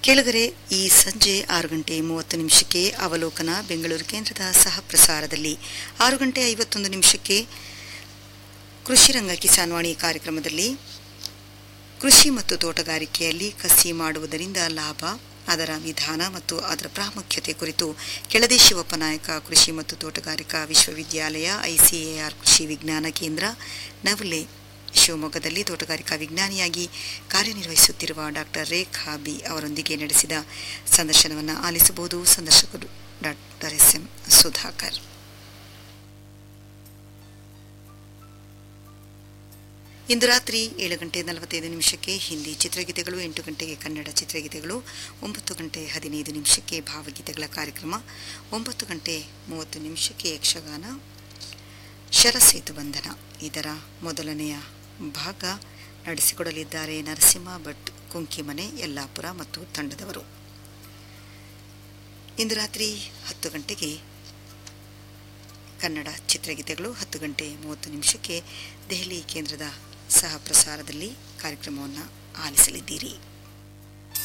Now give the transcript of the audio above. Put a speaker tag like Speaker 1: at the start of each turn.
Speaker 1: ಕೆಳಗರೆ ಈ ಸಂಜೆ ಆರು ಗಂಟೆ ಮೂವತ್ತು ನಿಮಿಷಕ್ಕೆ ಅವಲೋಕನ ಬೆಂಗಳೂರು ಕೇಂದ್ರದ ಸಹ ಪ್ರಸಾರದಲ್ಲಿ ಆರು ಗಂಟೆ ಐವತ್ತೊಂದು ನಿಮಿಷಕ್ಕೆ ಕೃಷಿ ರಂಗ ಕಿಸಾನ್ವಾಣಿ ಕಾರ್ಯಕ್ರಮದಲ್ಲಿ ಕೃಷಿ ಮತ್ತು ತೋಟಗಾರಿಕೆಯಲ್ಲಿ ಕಸಿ ಮಾಡುವುದರಿಂದ ಲಾಭ ಅದರ ವಿಧಾನ ಮತ್ತು ಅದರ ಪ್ರಾಮುಖ್ಯತೆ ಕುರಿತು ಕೆಳದಿ ಶಿವಪ್ಪ ನಾಯಕ ಕೃಷಿ ಮತ್ತು ತೋಟಗಾರಿಕಾ ವಿಶ್ವವಿದ್ಯಾಲಯ ಐಸಿಎಆರ್ ಕೃಷಿ ವಿಜ್ಞಾನ ಕೇಂದ್ರ ನವಲೆ ಶಿವಮೊಗ್ಗದಲ್ಲಿ ತೋಟಗಾರಿಕಾ ವಿಜ್ಞಾನಿಯಾಗಿ ಕಾರ್ಯನಿರ್ವಹಿಸುತ್ತಿರುವ ಡಾಕ್ಟರ್ ರೇಖಾ ಬಿ ಅವರೊಂದಿಗೆ ನಡೆಸಿದ ಸಂದರ್ಶನವನ್ನು ಆಲಿಸಬಹುದು ಸಂದರ್ಶಕರು ಡಾಕ್ಟರ್ ಎಸ್ ಎಂ ಸುಧಾಕರ್ ಇಂದು ರಾತ್ರಿ ಏಳು ಗಂಟೆ ನಲವತ್ತೈದು ನಿಮಿಷಕ್ಕೆ ಹಿಂದಿ ಚಿತ್ರಗೀತೆಗಳು ಎಂಟು ಗಂಟೆಗೆ ಕನ್ನಡ ಚಿತ್ರಗೀತೆಗಳು ಒಂಬತ್ತು ಗಂಟೆ ಹದಿನೈದು ನಿಮಿಷಕ್ಕೆ ಭಾವಗೀತೆಗಳ ಕಾರ್ಯಕ್ರಮ ಒಂಬತ್ತು ಗಂಟೆ ಮೂವತ್ತು ನಿಮಿಷಕ್ಕೆ ಯಕ್ಷಗಾನ ಶರಸೇತು ಬಂಧನ ಇದರ ಮೊದಲನೆಯ ಭಾಗ ನಡೆಸಿಕೊಡಲಿದ್ದಾರೆ ನರಸಿಂಹ ಭಟ್ ಕುಂಕಿಮನೆ ಯಲ್ಲಾಪುರ ಮತ್ತು ತಂಡದವರು ಇಂದು ರಾತ್ರಿ ಹತ್ತು ಗಂಟೆಗೆ ಕನ್ನಡ ಚಿತ್ರಗೀತೆಗಳು ಹತ್ತು ಗಂಟೆ ಮೂವತ್ತು ನಿಮಿಷಕ್ಕೆ ದೆಹಲಿ ಕೇಂದ್ರದ ಸಹ ಪ್ರಸಾರದಲ್ಲಿ ಕಾರ್ಯಕ್ರಮವನ್ನು ಆಲಿಸಲಿದ್ದೀರಿ